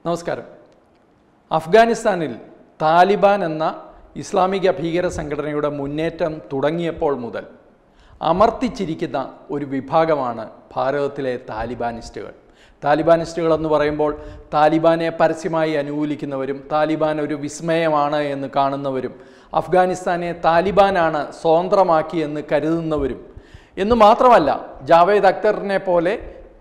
നമസ്കാരം അഫ്ഗാനിസ്ഥാനിൽ താലിബാൻ എന്ന ഇസ്ലാമിക ഭീകര സംഘടനയുടെ മുന്നേറ്റം തുടങ്ങിയപ്പോൾ മുതൽ അമർത്തിച്ചിരിക്കുന്ന ഒരു വിഭാഗമാണ് ഭാരതത്തിലെ താലിബാനിസ്റ്റുകൾ താലിബാനിസ്റ്റുകൾ എന്ന് പറയുമ്പോൾ താലിബാനെ പരസ്യമായി അനുകൂലിക്കുന്നവരും താലിബാൻ ഒരു വിസ്മയമാണ് എന്ന് കാണുന്നവരും അഫ്ഗാനിസ്ഥാനെ താലിബാനാണ് സ്വതന്ത്രമാക്കിയെന്ന് കരുതുന്നവരും എന്ന് മാത്രമല്ല ജാവേദ് അക്തറിനെ പോലെ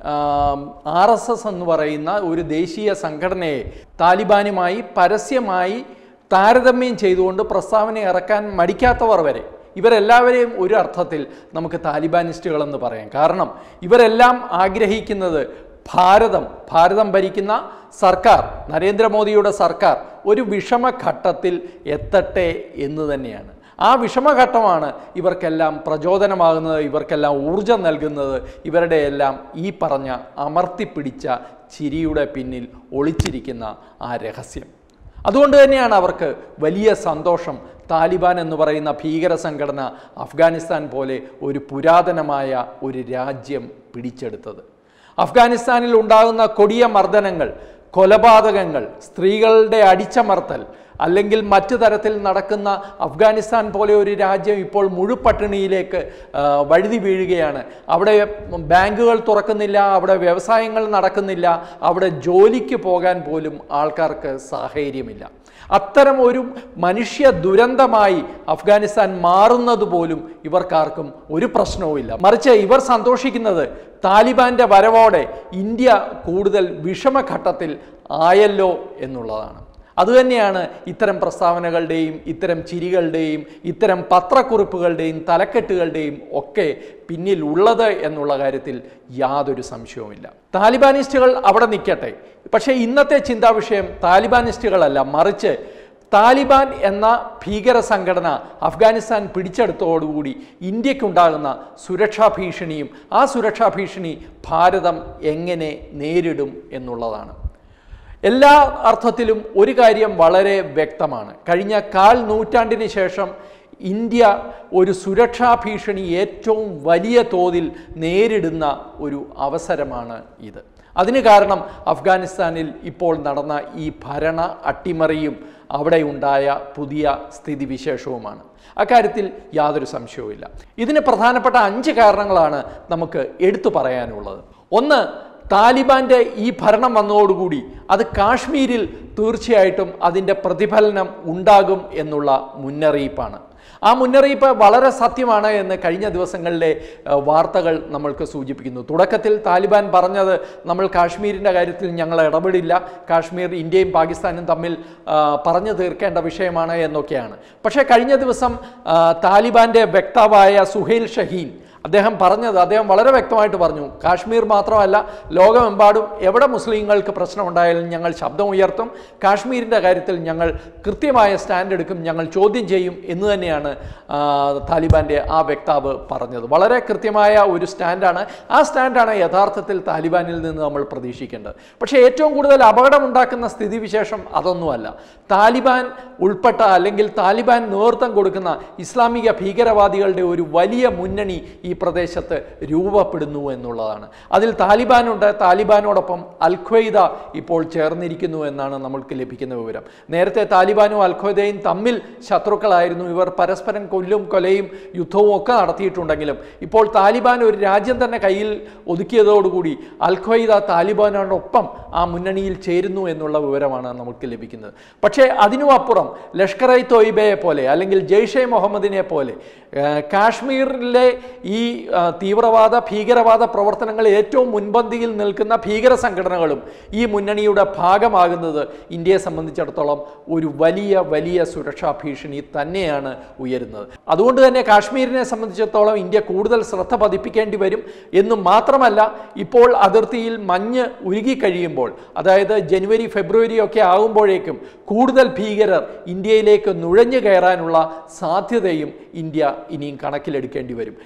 ആർ എസ് എസ് എന്ന് പറയുന്ന ഒരു ദേശീയ സംഘടനയെ താലിബാനുമായി പരസ്യമായി താരതമ്യം ചെയ്തുകൊണ്ട് പ്രസ്താവന ഇറക്കാൻ മടിക്കാത്തവർ വരെ ഇവരെല്ലാവരെയും ഒരു അർത്ഥത്തിൽ നമുക്ക് താലിബാനിസ്റ്റുകളെന്ന് പറയാം കാരണം ഇവരെല്ലാം ആഗ്രഹിക്കുന്നത് ഭാരതം ഭാരതം ഭരിക്കുന്ന സർക്കാർ നരേന്ദ്രമോദിയുടെ സർക്കാർ ഒരു വിഷമഘട്ടത്തിൽ എത്തട്ടെ എന്ന് തന്നെയാണ് ആ വിഷമഘട്ടമാണ് ഇവർക്കെല്ലാം പ്രചോദനമാകുന്നത് ഇവർക്കെല്ലാം ഊർജം നൽകുന്നത് ഇവരുടെ എല്ലാം ഈ പറഞ്ഞ അമർത്തിപ്പിടിച്ച ചിരിയുടെ പിന്നിൽ ഒളിച്ചിരിക്കുന്ന ആ രഹസ്യം അതുകൊണ്ട് തന്നെയാണ് അവർക്ക് വലിയ സന്തോഷം താലിബാൻ എന്ന് പറയുന്ന ഭീകര സംഘടന അഫ്ഗാനിസ്ഥാൻ പോലെ ഒരു പുരാതനമായ ഒരു രാജ്യം പിടിച്ചെടുത്തത് അഫ്ഗാനിസ്ഥാനിൽ ഉണ്ടാകുന്ന കൊടിയ മർദ്ദനങ്ങൾ കൊലപാതകങ്ങൾ സ്ത്രീകളുടെ അടിച്ചമർത്തൽ അല്ലെങ്കിൽ മറ്റു തരത്തിൽ നടക്കുന്ന അഫ്ഗാനിസ്ഥാൻ പോലെ ഒരു രാജ്യം ഇപ്പോൾ മുഴുപട്ടിണിയിലേക്ക് ആ, വഴുതി വീഴുകയാണ് അവിടെ ബാങ്കുകൾ തുറക്കുന്നില്ല അവിടെ വ്യവസായങ്ങൾ നടക്കുന്നില്ല അവിടെ ജോലിക്ക് പോകാൻ പോലും ആൾക്കാർക്ക് സാഹചര്യമില്ല അത്തരം ഒരു മനുഷ്യ ദുരന്തമായി അഫ്ഗാനിസ്ഥാൻ മാറുന്നത് പോലും ഇവർക്കാർക്കും ഒരു പ്രശ്നവുമില്ല മറിച്ച് ഇവർ സന്തോഷിക്കുന്നത് താലിബാന്റെ വരവോടെ ഇന്ത്യ കൂടുതൽ വിഷമഘട്ടത്തിൽ ആയല്ലോ എന്നുള്ളതാണ് അതുതന്നെയാണ് ഇത്തരം പ്രസ്താവനകളുടെയും ഇത്തരം ചിരികളുടെയും ഇത്തരം പത്രക്കുറിപ്പുകളുടെയും തലക്കെട്ടുകളുടെയും ഒക്കെ പിന്നിൽ ഉള്ളത് എന്നുള്ള കാര്യത്തിൽ യാതൊരു സംശയവുമില്ല താലിബാനിസ്റ്റുകൾ അവിടെ നിൽക്കട്ടെ പക്ഷേ ഇന്നത്തെ ചിന്താ വിഷയം താലിബാനിസ്റ്റുകളല്ല മറിച്ച് താലിബാൻ എന്ന ഭീകര സംഘടന അഫ്ഗാനിസ്ഥാൻ പിടിച്ചെടുത്തോടുകൂടി ഇന്ത്യക്കുണ്ടാകുന്ന സുരക്ഷാ ഭീഷണിയും ആ സുരക്ഷാ ഭീഷണി ഭാരതം എങ്ങനെ നേരിടും എന്നുള്ളതാണ് എല്ലാ അർത്ഥത്തിലും ഒരു കാര്യം വളരെ വ്യക്തമാണ് കഴിഞ്ഞ കാൽ നൂറ്റാണ്ടിന് ശേഷം ഇന്ത്യ ഒരു സുരക്ഷാ ഭീഷണി ഏറ്റവും വലിയ തോതിൽ നേരിടുന്ന ഒരു അവസരമാണ് ഇത് അതിന് കാരണം അഫ്ഗാനിസ്ഥാനിൽ ഇപ്പോൾ നടന്ന ഈ ഭരണ അട്ടിമറിയും അവിടെ ഉണ്ടായ പുതിയ സ്ഥിതിവിശേഷവുമാണ് അക്കാര്യത്തിൽ യാതൊരു സംശയവുമില്ല ഇതിന് പ്രധാനപ്പെട്ട അഞ്ച് കാരണങ്ങളാണ് നമുക്ക് എടുത്തു പറയാനുള്ളത് ഒന്ന് താലിബാന്റെ ഈ ഭരണം വന്നതോടുകൂടി അത് കാശ്മീരിൽ തീർച്ചയായിട്ടും അതിൻ്റെ പ്രതിഫലനം ഉണ്ടാകും എന്നുള്ള മുന്നറിയിപ്പാണ് ആ മുന്നറിയിപ്പ് വളരെ സത്യമാണ് എന്ന് കഴിഞ്ഞ ദിവസങ്ങളിലെ ഏഹ്, വാർത്തകൾ നമ്മൾക്ക് സൂചിപ്പിക്കുന്നു തുടക്കത്തിൽ താലിബാൻ പറഞ്ഞത് നമ്മൾ കാശ്മീരിൻ്റെ കാര്യത്തിൽ ഞങ്ങൾ ഇടപെടില്ല കാശ്മീർ ഇന്ത്യയും പാകിസ്ഥാനും തമ്മിൽ ആ, പറഞ്ഞു തീർക്കേണ്ട വിഷയമാണ് എന്നൊക്കെയാണ് പക്ഷേ കഴിഞ്ഞ ദിവസം ആ, താലിബാന്റെ വക്താവായ സുഹൈൽ ഷഹീൻ അദ്ദേഹം പറഞ്ഞത് അദ്ദേഹം വളരെ വ്യക്തമായിട്ട് പറഞ്ഞു കാശ്മീർ മാത്രമല്ല ലോകമെമ്പാടും എവിടെ മുസ്ലിങ്ങൾക്ക് പ്രശ്നമുണ്ടായാലും ഞങ്ങൾ ശബ്ദം ഉയർത്തും കാശ്മീരിൻ്റെ കാര്യത്തിൽ ഞങ്ങൾ കൃത്യമായ സ്റ്റാൻഡ് എടുക്കും ഞങ്ങൾ ചോദ്യം ചെയ്യും എന്ന് തന്നെയാണ് ആ, താലിബാൻ്റെ ആ വക്താവ് പറഞ്ഞത് വളരെ കൃത്യമായ ഒരു സ്റ്റാൻഡാണ് ആ സ്റ്റാൻഡാണ് യഥാർത്ഥത്തിൽ താലിബാനിൽ നിന്ന് നമ്മൾ പ്രതീക്ഷിക്കേണ്ടത് പക്ഷേ ഏറ്റവും കൂടുതൽ അപകടമുണ്ടാക്കുന്ന സ്ഥിതിവിശേഷം അതൊന്നുമല്ല താലിബാൻ ഉൾപ്പെട്ട അല്ലെങ്കിൽ താലിബാൻ നേതൃത്വം കൊടുക്കുന്ന ഇസ്ലാമിക ഭീകരവാദികളുടെ ഒരു വലിയ മുന്നണി ഈ പ്രദേശത്ത് രൂപപ്പെടുന്നു എന്നുള്ളതാണ് അതിൽ താലിബാനുണ്ട് താലിബാനോടൊപ്പം അൽഖ്വയ്ദ ഇപ്പോൾ ചേർന്നിരിക്കുന്നു എന്നാണ് നമ്മൾക്ക് ലഭിക്കുന്ന വിവരം നേരത്തെ താലിബാനും അൽഖ്വയ്ദയും തമ്മിൽ ശത്രുക്കളായിരുന്നു ഇവർ പരസ്പരം കൊല്ലും കൊലയും യുദ്ധവും ഒക്കെ നടത്തിയിട്ടുണ്ടെങ്കിലും ഇപ്പോൾ താലിബാൻ ഒരു രാജ്യം തന്നെ കയ്യിൽ ഒതുക്കിയതോടുകൂടി അൽഖ്വയ്ദ താലിബാനോടൊപ്പം ആ മുന്നണിയിൽ ചേരുന്നു എന്നുള്ള വിവരമാണ് നമുക്ക് ലഭിക്കുന്നത് പക്ഷേ അതിനും അപ്പുറം ലഷ്കർ ഇ തോയിബയെ പോലെ അല്ലെങ്കിൽ ജെയ്ഷെ മുഹമ്മദിനെ പോലെ ആ, കാശ്മീരിലെ ഈ ആ, തീവ്രവാദ ഭീകരവാദ പ്രവർത്തനങ്ങൾ ഏറ്റവും മുൻപന്തിയിൽ നിൽക്കുന്ന ഭീകര സംഘടനകളും ഈ മുന്നണിയുടെ ഭാഗമാകുന്നത് ഇന്ത്യയെ സംബന്ധിച്ചിടത്തോളം ഒരു വലിയ വലിയ സുരക്ഷാ ഭീഷണി തന്നെയാണ് ഉയരുന്നത് അതുകൊണ്ട് തന്നെ കാശ്മീരിനെ സംബന്ധിച്ചിടത്തോളം ഇന്ത്യ കൂടുതൽ ശ്രദ്ധ പതിപ്പിക്കേണ്ടി വരും എന്ന് മാത്രമല്ല ഇപ്പോൾ അതിർത്തിയിൽ മഞ്ഞ് ഉരുകിക്കഴിയുമ്പോൾ അതായത് ജനുവരി ഫെബ്രുവരി ഒക്കെ ആകുമ്പോഴേക്കും കൂടുതൽ ഭീകരർ ഇന്ത്യയിലേക്ക് നുഴഞ്ഞു കയറാനുള്ള സാധ്യതയും ഇന്ത്യ ഇനിയും കണക്കിലെടുക്കേണ്ടി വരും ഇപ്പോൾ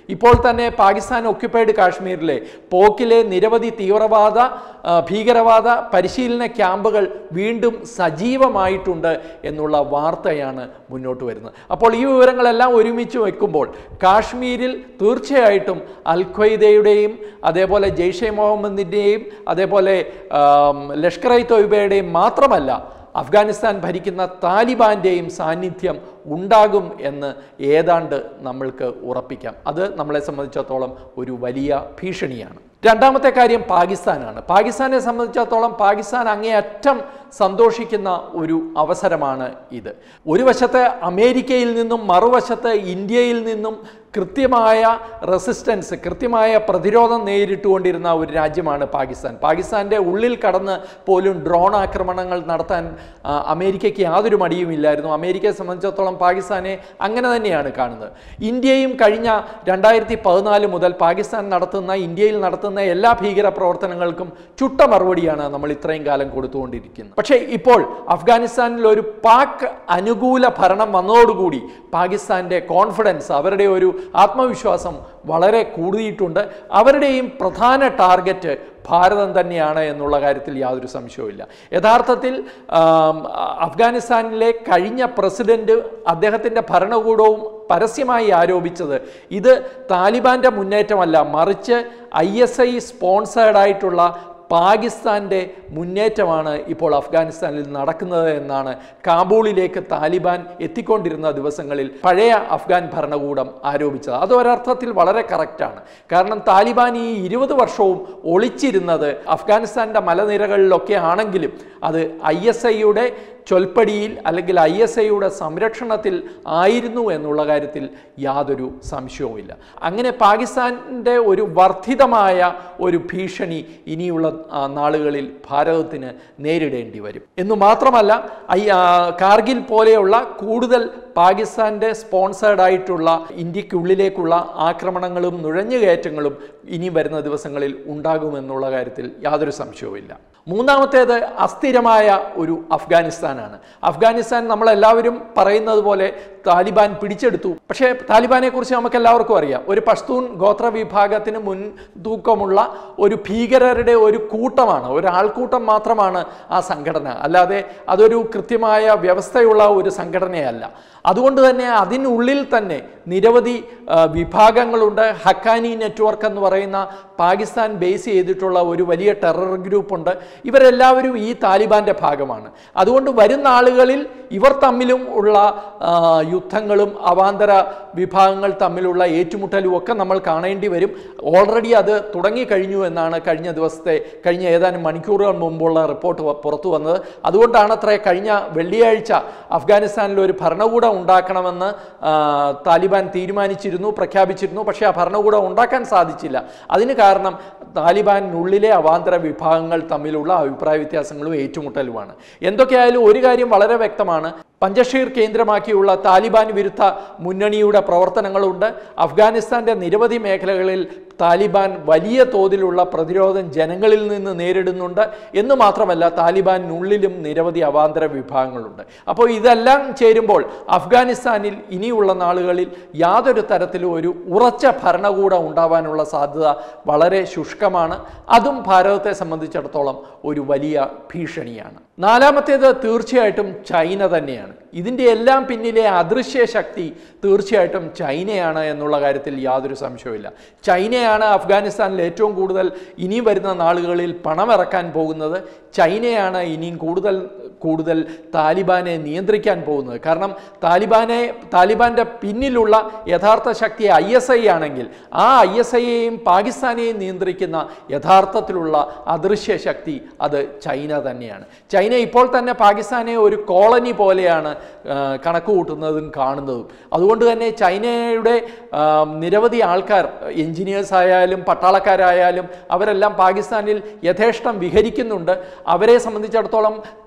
തന്നെ പാകിസ്ഥാൻ ഒക്യുപ്പൈഡ് കാശ്മീരിലെ പോക്കിലെ നിരവധി തീവ്രവാദ ആ, ഭീകരവാദ പരിശീലന ക്യാമ്പുകൾ വീണ്ടും സജീവമായിട്ടുണ്ട് എന്നുള്ള വാർത്തയാണ് മുന്നോട്ട് വരുന്നത് അപ്പോൾ ഈ വിവരങ്ങളെല്ലാം ഒരുമിച്ച് വെക്കുമ്പോൾ കാശ്മീരിൽ തീർച്ചയായിട്ടും അൽ ഖ്വയ്ദയുടെയും അതേപോലെ ജെയ്ഷെ മുഹമ്മദിൻ്റെയും അതേപോലെ ആം, ലഷ്കർ ഇ തൊയ്ബയുടെയും മാത്രമല്ല അഫ്ഗാനിസ്ഥാൻ ഭരിക്കുന്ന താലിബാന്റെയും സാന്നിധ്യം ഉണ്ടാകും എന്ന് ഏതാണ്ട് നമ്മൾക്ക് ഉറപ്പിക്കാം അത് നമ്മളെ സംബന്ധിച്ചിടത്തോളം ഒരു വലിയ ഭീഷണിയാണ് രണ്ടാമത്തെ കാര്യം പാകിസ്ഥാനാണ് പാകിസ്ഥാനെ സംബന്ധിച്ചിടത്തോളം പാകിസ്ഥാൻ അങ്ങേയറ്റം സന്തോഷിക്കുന്ന ഒരു അവസരമാണ് ഇത് ഒരു വശത്ത് അമേരിക്കയിൽ നിന്നും മറുവശത്ത് ഇന്ത്യയിൽ നിന്നും കൃത്യമായ റെസിസ്റ്റൻസ് കൃത്യമായ പ്രതിരോധം നേരിട്ടുകൊണ്ടിരുന്ന ഒരു രാജ്യമാണ് പാകിസ്ഥാൻ പാകിസ്ഥാൻ്റെ ഉള്ളിൽ കടന്ന് പോലും ഡ്രോൺ ആക്രമണങ്ങൾ നടത്താൻ ആ, അമേരിക്കയ്ക്ക് യാതൊരു മടിയുമില്ലായിരുന്നു അമേരിക്കയെ സംബന്ധിച്ചിടത്തോളം പാകിസ്ഥാനെ അങ്ങനെ തന്നെയാണ് കാണുന്നത് ഇന്ത്യയും കഴിഞ്ഞ രണ്ടായിരത്തി പതിനാല് മുതൽ പാകിസ്ഥാൻ നടത്തുന്ന ഇന്ത്യയിൽ നടത്തുന്ന എല്ലാ ഭീകര പ്രവർത്തനങ്ങൾക്കും ചുട്ട മറുപടിയാണ് നമ്മൾ ഇത്രയും കാലം കൊടുത്തുകൊണ്ടിരിക്കുന്നത് പക്ഷേ ഇപ്പോൾ അഫ്ഗാനിസ്ഥാനിൽ ഒരു പാക് അനുകൂല ഭരണം വന്നതോടുകൂടി പാകിസ്ഥാൻ്റെ കോൺഫിഡൻസ് അവരുടെ ഒരു ആത്മവിശ്വാസം വളരെ കൂടിയിട്ടുണ്ട് അവരുടെയും പ്രധാന ടാർഗറ്റ് ഭാരതം തന്നെയാണ് എന്നുള്ള കാര്യത്തിൽ യാതൊരു സംശയവുമില്ല യഥാർത്ഥത്തിൽ ആം, അഫ്ഗാനിസ്ഥാനിലെ കഴിഞ്ഞ പ്രസിഡന്റ് അദ്ദേഹത്തിൻ്റെ ഭരണകൂടവും പരസ്യമായി ആരോപിച്ചത് ഇത് താലിബാന്റെ മുന്നേറ്റമല്ല മറിച്ച് ഐ എസ് ഐ സ്പോൺസേഡ് ആയിട്ടുള്ള പാകിസ്ഥാൻ്റെ മുന്നേറ്റമാണ് ഇപ്പോൾ അഫ്ഗാനിസ്ഥാനിൽ നടക്കുന്നത് എന്നാണ് കാബൂളിലേക്ക് താലിബാൻ എത്തിക്കൊണ്ടിരുന്ന ദിവസങ്ങളിൽ പഴയ അഫ്ഗാൻ ഭരണകൂടം ആരോപിച്ചത് അത് ഒരർത്ഥത്തിൽ വളരെ കറക്റ്റാണ് കാരണം താലിബാൻ ഈ ഇരുപത് വർഷവും ഒളിച്ചിരുന്നത് അഫ്ഗാനിസ്ഥാൻ്റെ മലനിരകളിലൊക്കെ ആണെങ്കിലും അത് ഐ എസ് ഐയുടെ ചൊൽപ്പടിയിൽ അല്ലെങ്കിൽ ഐ എസ് ഐയുടെ സംരക്ഷണത്തിൽ ആയിരുന്നു എന്നുള്ള കാര്യത്തിൽ യാതൊരു സംശയവുമില്ല അങ്ങനെ പാകിസ്ഥാൻ്റെ ഒരു വർദ്ധിതമായ ഒരു ഭീഷണി ഇനിയുള്ള ആ, നാളുകളിൽ ഭാരതത്തിന് നേരിടേണ്ടി വരും എന്നു മാത്രമല്ല ഐ ആ, കാർഗിൽ പോലെയുള്ള കൂടുതൽ പാകിസ്ഥാൻ്റെ സ്പോൺസേഡ് ആയിട്ടുള്ള ഇന്ത്യക്കുള്ളിലേക്കുള്ള ആക്രമണങ്ങളും നുഴഞ്ഞുകയറ്റങ്ങളും ഇനി വരുന്ന ദിവസങ്ങളിൽ ഉണ്ടാകുമെന്നുള്ള കാര്യത്തിൽ യാതൊരു സംശയവുമില്ല മൂന്നാമത്തേത് അസ്ഥിരമായ ഒരു അഫ്ഗാനിസ്ഥാനാണ് അഫ്ഗാനിസ്ഥാൻ നമ്മളെല്ലാവരും പറയുന്നത് പോലെ താലിബാൻ പിടിച്ചെടുത്തു പക്ഷേ താലിബാനെ കുറിച്ച് നമുക്ക് എല്ലാവർക്കും അറിയാം ഒരു പഷ്തൂൺ ഗോത്ര വിഭാഗത്തിന് മുൻതൂക്കമുള്ള ഒരു ഭീകരരുടെ ഒരു കൂട്ടമാണ് ഒരു ആൾക്കൂട്ടം മാത്രമാണ് ആ സംഘടന അല്ലാതെ അതൊരു കൃത്യമായ വ്യവസ്ഥയുള്ള ഒരു സംഘടനയല്ല അതുകൊണ്ട് തന്നെ അതിനുള്ളിൽ തന്നെ നിരവധി ആ, വിഭാഗങ്ങളുണ്ട് ഹക്കാനി നെറ്റ്വർക്ക് എന്ന് പറയുന്ന പാകിസ്ഥാൻ ബേസ് ചെയ്തിട്ടുള്ള ഒരു വലിയ ടെറർ ഗ്രൂപ്പുണ്ട് ഇവരെല്ലാവരും ഈ താലിബാന്റെ ഭാഗമാണ് അതുകൊണ്ട് വരുന്ന ആളുകളിൽ ഇവർ തമ്മിലും ഉള്ള ആ, യുദ്ധങ്ങളും അവാന്തര വിഭാഗങ്ങൾ തമ്മിലുള്ള ഏറ്റുമുട്ടലും ഒക്കെ നമ്മൾ കാണേണ്ടി വരും ഓൾറെഡി അത് തുടങ്ങിക്കഴിഞ്ഞു എന്നാണ് കഴിഞ്ഞ ദിവസത്തെ കഴിഞ്ഞ ഏതാനും മണിക്കൂറുകൾ മുമ്പുള്ള റിപ്പോർട്ട് വ- പുറത്തു വന്നത് അതുകൊണ്ടാണ് അത്ര കഴിഞ്ഞ വെള്ളിയാഴ്ച അഫ്ഗാനിസ്ഥാനിൽ ഒരു ഭരണകൂടം ഉണ്ടാക്കണമെന്ന് ആ, താലിബാൻ തീരുമാനിച്ചിരുന്നു പ്രഖ്യാപിച്ചിരുന്നു പക്ഷേ ആ ഭരണകൂടം ഉണ്ടാക്കാൻ സാധിച്ചില്ല അതിന് കാരണം താലിബാനുള്ളിലെ അവാന്തര വിഭാഗങ്ങൾ തമ്മിലുള്ള അഭിപ്രായ വ്യത്യാസങ്ങളും ഏറ്റുമുട്ടലുമാണ് എന്തൊക്കെയായാലും ഒരു കാര്യം വളരെ വ്യക്തമാണ് പഞ്ചഷീർ കേന്ദ്രമാക്കിയുള്ള താലിബാൻ വിരുദ്ധ മുന്നണിയുടെ പ്രവർത്തനങ്ങളുണ്ട് അഫ്ഗാനിസ്ഥാന്റെ നിരവധി മേഖലകളിൽ താലിബാൻ വലിയ തോതിലുള്ള പ്രതിരോധം ജനങ്ങളിൽ നിന്ന് നേരിടുന്നുണ്ട് എന്ന് മാത്രമല്ല താലിബാനുള്ളിലും നിരവധി അവാന്തര വിഭാഗങ്ങളുണ്ട് അപ്പോൾ ഇതെല്ലാം ചേരുമ്പോൾ അഫ്ഗാനിസ്ഥാനിൽ ഇനിയുള്ള നാളുകളിൽ യാതൊരു തരത്തിലും ഒരു ഉറച്ച ഭരണകൂടം ഉണ്ടാവാനുള്ള സാധ്യത വളരെ ശുഷ്കമാണ് അതും ഭാരതത്തെ സംബന്ധിച്ചിടത്തോളം ഒരു വലിയ ഭീഷണിയാണ് നാലാമത്തേത് തീർച്ചയായിട്ടും ചൈന തന്നെയാണ് ഇതിൻ്റെ എല്ലാം പിന്നിലെ അദൃശ്യ ശക്തി തീർച്ചയായിട്ടും ചൈനയാണ് എന്നുള്ള കാര്യത്തിൽ യാതൊരു സംശയവുമില്ല ചൈനയാണ് അഫ്ഗാനിസ്ഥാനിൽ ഏറ്റവും കൂടുതൽ ഇനിയും വരുന്ന നാളുകളിൽ പണമിറക്കാൻ പോകുന്നത് ചൈനയാണ് ഇനിയും കൂടുതൽ കൂടുതൽ താലിബാനെ നിയന്ത്രിക്കാൻ പോകുന്നത് കാരണം താലിബാനെ താലിബാന്റെ പിന്നിലുള്ള യഥാർത്ഥ ശക്തി ഐ എസ് ഐ ആണെങ്കിൽ ആ ഐ എസ് ഐയെയും പാകിസ്ഥാനെയും നിയന്ത്രിക്കുന്ന യഥാർത്ഥത്തിലുള്ള അദൃശ്യ ശക്തി അത് ചൈന തന്നെയാണ് ചൈന ഇപ്പോൾ തന്നെ പാകിസ്ഥാനെ ഒരു കോളനി പോലെയാണ് ആ, കണക്ക് കൂട്ടുന്നതും കാണുന്നതും അതുകൊണ്ട് തന്നെ ചൈനയുടെ ആ, നിരവധി ആൾക്കാർ എഞ്ചിനീയേഴ്സ് ആയാലും പട്ടാളക്കാരായാലും അവരെല്ലാം പാകിസ്ഥാനിൽ യഥേഷ്ടം വിഹരിക്കുന്നുണ്ട് അവരെ സംബന്ധിച്ചിടത്തോളം പാകിസ്ഥാൻ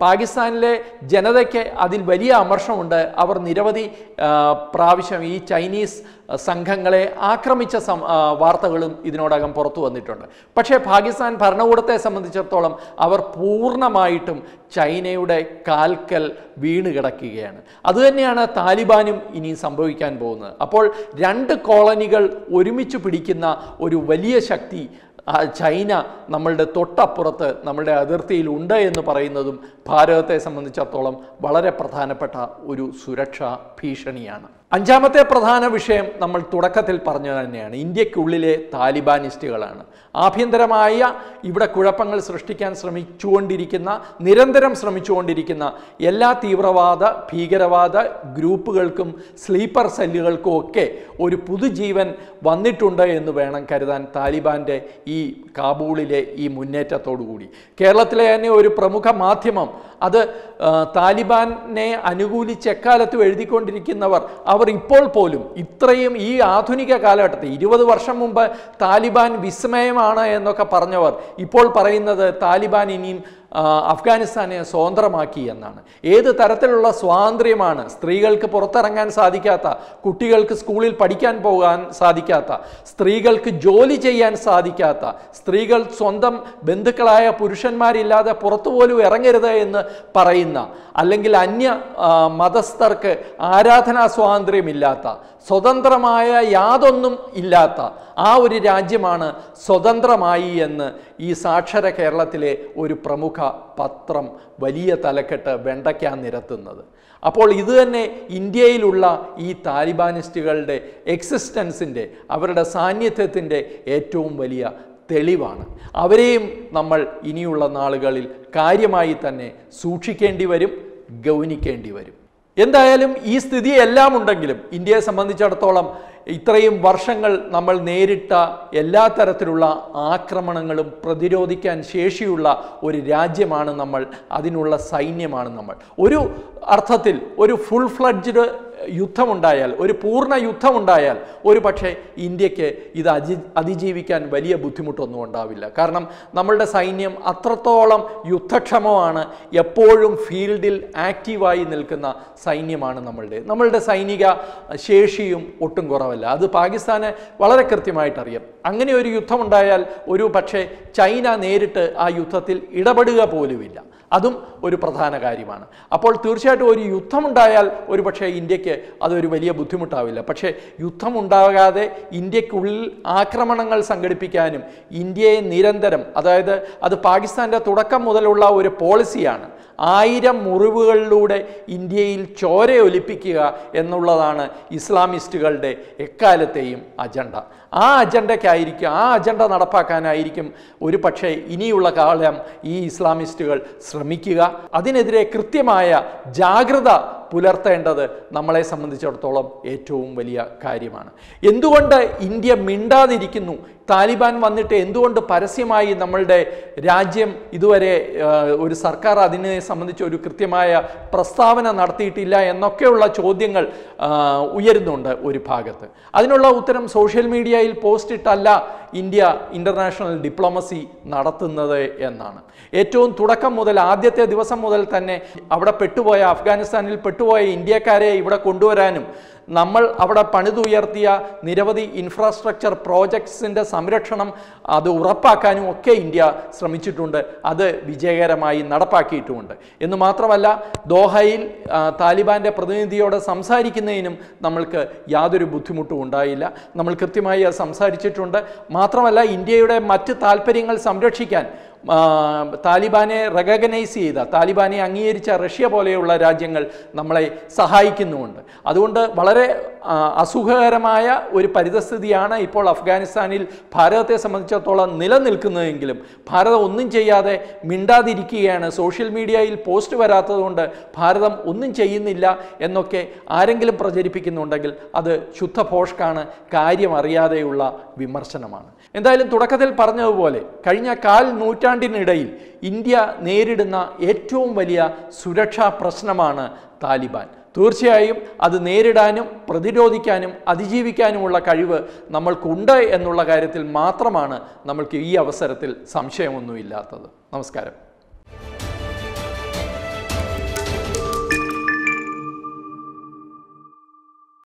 അഫ്ഗാനിസ്ഥാനിലെ ജനതയ്ക്ക് അതിൽ വലിയ അമർഷമുണ്ട് അവർ നിരവധി ആ, പ്രാവശ്യം ഈ ചൈനീസ് സംഘങ്ങളെ ആക്രമിച്ച സം ആ, വാർത്തകളും ഇതിനോടകം പുറത്തു വന്നിട്ടുണ്ട് പക്ഷേ പാകിസ്ഥാൻ ഭരണകൂടത്തെ സംബന്ധിച്ചിടത്തോളം അവർ പൂർണ്ണമായിട്ടും ചൈനയുടെ കാൽക്കൽ വീണ് കിടക്കുകയാണ് അതുതന്നെയാണ് താലിബാനും ഇനി സംഭവിക്കാൻ പോകുന്നത് അപ്പോൾ രണ്ട് കോളനികൾ ഒരുമിച്ച് പിടിക്കുന്ന ഒരു വലിയ ശക്തി ആ ചൈന നമ്മളുടെ തൊട്ടപ്പുറത്ത് നമ്മളുടെ അതിർത്തിയിൽ ഉണ്ട് എന്ന് പറയുന്നതും ഭാരതത്തെ സംബന്ധിച്ചിടത്തോളം വളരെ പ്രധാനപ്പെട്ട ഒരു സുരക്ഷാ ഭീഷണിയാണ് അഞ്ചാമത്തെ പ്രധാന വിഷയം നമ്മൾ തുടക്കത്തിൽ പറഞ്ഞു തന്നെയാണ് ഇന്ത്യക്കുള്ളിലെ താലിബാനിസ്റ്റുകളാണ് ആഭ്യന്തരമായ ഇവിടെ കുഴപ്പങ്ങൾ സൃഷ്ടിക്കാൻ ശ്രമിച്ചുകൊണ്ടിരിക്കുന്ന നിരന്തരം ശ്രമിച്ചുകൊണ്ടിരിക്കുന്ന എല്ലാ തീവ്രവാദ ഭീകരവാദ ഗ്രൂപ്പുകൾക്കും സ്ലീപ്പർ സെല്ലുകൾക്കും ഒക്കെ ഒരു പുതുജീവൻ വന്നിട്ടുണ്ട് എന്ന് വേണം കരുതാൻ താലിബാൻ്റെ ഈ കാബൂളിലെ ഈ മുന്നേറ്റത്തോടുകൂടി കേരളത്തിലെ തന്നെ ഒരു പ്രമുഖ മാധ്യമം അത് ആ, താലിബാനെ അനുകൂലിച്ച് എക്കാലത്തും എഴുതിക്കൊണ്ടിരിക്കുന്നവർ അവർ ഇപ്പോൾ പോലും ഇത്രയും ഈ ആധുനിക കാലഘട്ടത്തിൽ ഇരുപത് വർഷം മുമ്പ് താലിബാൻ വിസ്മയമാണ് എന്നൊക്കെ പറഞ്ഞവർ ഇപ്പോൾ പറയുന്നത് താലിബാൻ ഇനിയും ആ, അഫ്ഗാനിസ്ഥാനെ സ്വതന്ത്രമാക്കി എന്നാണ് ഏത് തരത്തിലുള്ള സ്വാതന്ത്ര്യമാണ് സ്ത്രീകൾക്ക് പുറത്തിറങ്ങാൻ സാധിക്കാത്ത കുട്ടികൾക്ക് സ്കൂളിൽ പഠിക്കാൻ പോകാൻ സാധിക്കാത്ത സ്ത്രീകൾക്ക് ജോലി ചെയ്യാൻ സാധിക്കാത്ത സ്ത്രീകൾ സ്വന്തം ബന്ധുക്കളായ പുരുഷന്മാരില്ലാതെ പുറത്തു പോലും ഇറങ്ങരുത് എന്ന് പറയുന്ന അല്ലെങ്കിൽ അന്യ ആ, മതസ്ഥർക്ക് ആരാധനാ സ്വാതന്ത്ര്യമില്ലാത്ത സ്വതന്ത്രമായ യാതൊന്നും ഇല്ലാത്ത ആ ഒരു രാജ്യമാണ് സ്വതന്ത്രമായി എന്ന് ഈ സാക്ഷര കേരളത്തിലെ ഒരു പ്രമുഖ പത്രം വലിയ തലക്കെട്ട് വെണ്ടയ്ക്കാൻ നിരത്തുന്നത് അപ്പോൾ ഇത് തന്നെ ഇന്ത്യയിലുള്ള ഈ താലിബാനിസ്റ്റുകളുടെ എക്സിസ്റ്റൻസിൻ്റെ അവരുടെ സാന്നിധ്യത്തിൻ്റെ ഏറ്റവും വലിയ തെളിവാണ് അവരെയും നമ്മൾ ഇനിയുള്ള നാളുകളിൽ കാര്യമായി തന്നെ സൂക്ഷിക്കേണ്ടി വരും ഗൗനിക്കേണ്ടി വരും എന്തായാലും ഈ സ്ഥിതി എല്ലാം ഉണ്ടെങ്കിലും ഇന്ത്യയെ സംബന്ധിച്ചിടത്തോളം ഇത്രയും വർഷങ്ങൾ നമ്മൾ നേരിട്ട എല്ലാ തരത്തിലുള്ള ആക്രമണങ്ങളും പ്രതിരോധിക്കാൻ ശേഷിയുള്ള ഒരു രാജ്യമാണ് നമ്മൾ അതിനുള്ള സൈന്യമാണ് നമ്മൾ ഒരു അർത്ഥത്തിൽ ഒരു ഫുൾ ഫ്ലഡ്ജ്ഡ് യുദ്ധമുണ്ടായാൽ ഒരു പൂർണ്ണ യുദ്ധമുണ്ടായാൽ ഒരു പക്ഷേ ഇന്ത്യക്ക് ഇത് അജി അതിജീവിക്കാൻ വലിയ ബുദ്ധിമുട്ടൊന്നും ഉണ്ടാവില്ല കാരണം നമ്മളുടെ സൈന്യം അത്രത്തോളം യുദ്ധക്ഷമമാണ് എപ്പോഴും ഫീൽഡിൽ ആക്റ്റീവായി നിൽക്കുന്ന സൈന്യമാണ് നമ്മളുടെ നമ്മളുടെ സൈനിക ശേഷിയും ഒട്ടും കുറവല്ല അത് പാകിസ്ഥാന് വളരെ കൃത്യമായിട്ട് അറിയാം അങ്ങനെ ഒരു യുദ്ധമുണ്ടായാൽ ഒരു പക്ഷേ ചൈന നേരിട്ട് ആ യുദ്ധത്തിൽ ഇടപെടുക പോലുമില്ല അതും ഒരു പ്രധാന കാര്യമാണ് അപ്പോൾ തീർച്ചയായിട്ടും ഒരു യുദ്ധമുണ്ടായാൽ ഒരു പക്ഷേ ഇന്ത്യക്ക് അതൊരു വലിയ ബുദ്ധിമുട്ടാവില്ല പക്ഷേ യുദ്ധമുണ്ടാകാതെ ഇന്ത്യക്കുള്ളിൽ ആക്രമണങ്ങൾ സംഘടിപ്പിക്കാനും ഇന്ത്യയെ നിരന്തരം അതായത് അത് പാകിസ്ഥാൻ്റെ തുടക്കം മുതലുള്ള ഒരു പോളിസിയാണ് ആയിരം മുറിവുകളിലൂടെ ഇന്ത്യയിൽ ചോരയൊലിപ്പിക്കുക എന്നുള്ളതാണ് ഇസ്ലാമിസ്റ്റുകളുടെ എക്കാലത്തെയും അജണ്ട ആ അജണ്ടയ്ക്കായിരിക്കും ആ അജണ്ട നടപ്പാക്കാനായിരിക്കും ഒരു പക്ഷേ ഇനിയുള്ള കാലം ഈ ഇസ്ലാമിസ്റ്റുകൾ ശ്രമിക്കുക അതിനെതിരെ കൃത്യമായ ജാഗ്രത പുലർത്തേണ്ടത് നമ്മളെ സംബന്ധിച്ചിടത്തോളം ഏറ്റവും വലിയ കാര്യമാണ് എന്തുകൊണ്ട് ഇന്ത്യ മിണ്ടാതിരിക്കുന്നു താലിബാൻ വന്നിട്ട് എന്തുകൊണ്ട് പരസ്യമായി നമ്മളുടെ രാജ്യം ഇതുവരെ ആ, ഒരു സർക്കാർ അതിനെ സംബന്ധിച്ച് ഒരു കൃത്യമായ പ്രസ്താവന നടത്തിയിട്ടില്ല എന്നൊക്കെയുള്ള ചോദ്യങ്ങൾ ആ, ഉയരുന്നുണ്ട് ഒരു ഭാഗത്ത് അതിനുള്ള ഉത്തരം സോഷ്യൽ മീഡിയയിൽ പോസ്റ്റ് ഇട്ടല്ല ഇന്ത്യ ഇൻ്റർനാഷണൽ ഡിപ്ലോമസി നടത്തുന്നത് എന്നാണ് ഏറ്റവും തുടക്കം മുതൽ ആദ്യത്തെ ദിവസം മുതൽ തന്നെ അവിടെ പെട്ടുപോയ അഫ്ഗാനിസ്ഥാനിൽ പെട്ടുപോയ ഇന്ത്യക്കാരെ ഇവിടെ കൊണ്ടുവരാനും നമ്മൾ അവിടെ പണിതുയർത്തിയ നിരവധി ഇൻഫ്രാസ്ട്രക്ചർ പ്രോജക്ട്സിൻ്റെ സംരക്ഷണം അത് ഉറപ്പാക്കാനും ഒക്കെ ഇന്ത്യ ശ്രമിച്ചിട്ടുണ്ട് അത് വിജയകരമായി നടപ്പാക്കിയിട്ടുമുണ്ട് എന്ന് മാത്രമല്ല ദോഹയിൽ ആ, താലിബാൻ്റെ പ്രതിനിധിയോട് സംസാരിക്കുന്നതിനും നമ്മൾക്ക് യാതൊരു ബുദ്ധിമുട്ടും ഉണ്ടായില്ല നമ്മൾ കൃത്യമായി അത് സംസാരിച്ചിട്ടുണ്ട് മാത്രമല്ല ഇന്ത്യയുടെ മറ്റ് താല്പര്യങ്ങൾ സംരക്ഷിക്കാൻ ആ, താലിബാനെ റെക്കഗ്നൈസ് ചെയ്ത താലിബാനെ അംഗീകരിച്ച റഷ്യ പോലെയുള്ള രാജ്യങ്ങൾ നമ്മളെ സഹായിക്കുന്നുമുണ്ട് അതുകൊണ്ട് വളരെ ആ, അസുഖകരമായ ഒരു പരിതസ്ഥിതിയാണ് ഇപ്പോൾ അഫ്ഗാനിസ്ഥാനിൽ ഭാരതത്തെ സംബന്ധിച്ചിടത്തോളം നിലനിൽക്കുന്നതെങ്കിലും ഭാരതം ഒന്നും ചെയ്യാതെ മിണ്ടാതിരിക്കുകയാണ് സോഷ്യൽ മീഡിയയിൽ പോസ്റ്റ് വരാത്തതുകൊണ്ട് ഭാരതം ഒന്നും ചെയ്യുന്നില്ല എന്നൊക്കെ ആരെങ്കിലും പ്രചരിപ്പിക്കുന്നുണ്ടെങ്കിൽ അത് ശുദ്ധ ഭോഷ്കാണ് കാര്യം അറിയാതെയുള്ള വിമർശനമാണ് എന്തായാലും തുടക്കത്തിൽ പറഞ്ഞതുപോലെ കഴിഞ്ഞ കാൽ നൂറ്റാണ്ടിനിടയിൽ ഇന്ത്യ നേരിടുന്ന ഏറ്റവും വലിയ സുരക്ഷാ പ്രശ്നമാണ് താലിബാൻ തീർച്ചയായും അത് നേരിടാനും പ്രതിരോധിക്കാനും അതിജീവിക്കാനുമുള്ള കഴിവ് നമ്മൾക്കുണ്ട് എന്നുള്ള കാര്യത്തിൽ മാത്രമാണ് നമ്മൾക്ക് ഈ അവസരത്തിൽ സംശയമൊന്നുമില്ലാത്തത് നമസ്കാരം